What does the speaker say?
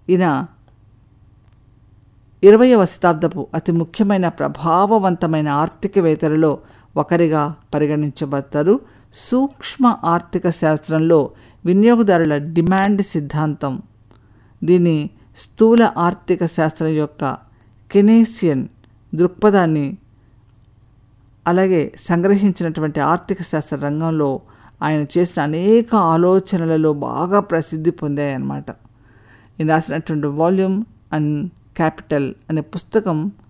ఈయన ఇరవయవ శతాబ్దపు అతి ముఖ్యమైన ప్రభావవంతమైన ఆర్థికవేత్తలలో ఒకరిగా పరిగణించబడతారు సూక్ష్మ ఆర్థిక శాస్త్రంలో వినియోగదారుల డిమాండ్ సిద్ధాంతం దీని స్థూల ఆర్థిక శాస్త్రం యొక్క కెనేసియన్ దృక్పథాన్ని అలాగే సంగ్రహించినటువంటి ఆర్థిక శాస్త్ర రంగంలో ఆయన చేసిన అనేక ఆలోచనలలో బాగా ప్రసిద్ధి పొందాయన్నమాట ఈయన రాసినటువంటి వాల్యూమ్ అండ్ క్యాపిటల్ అనే పుస్తకం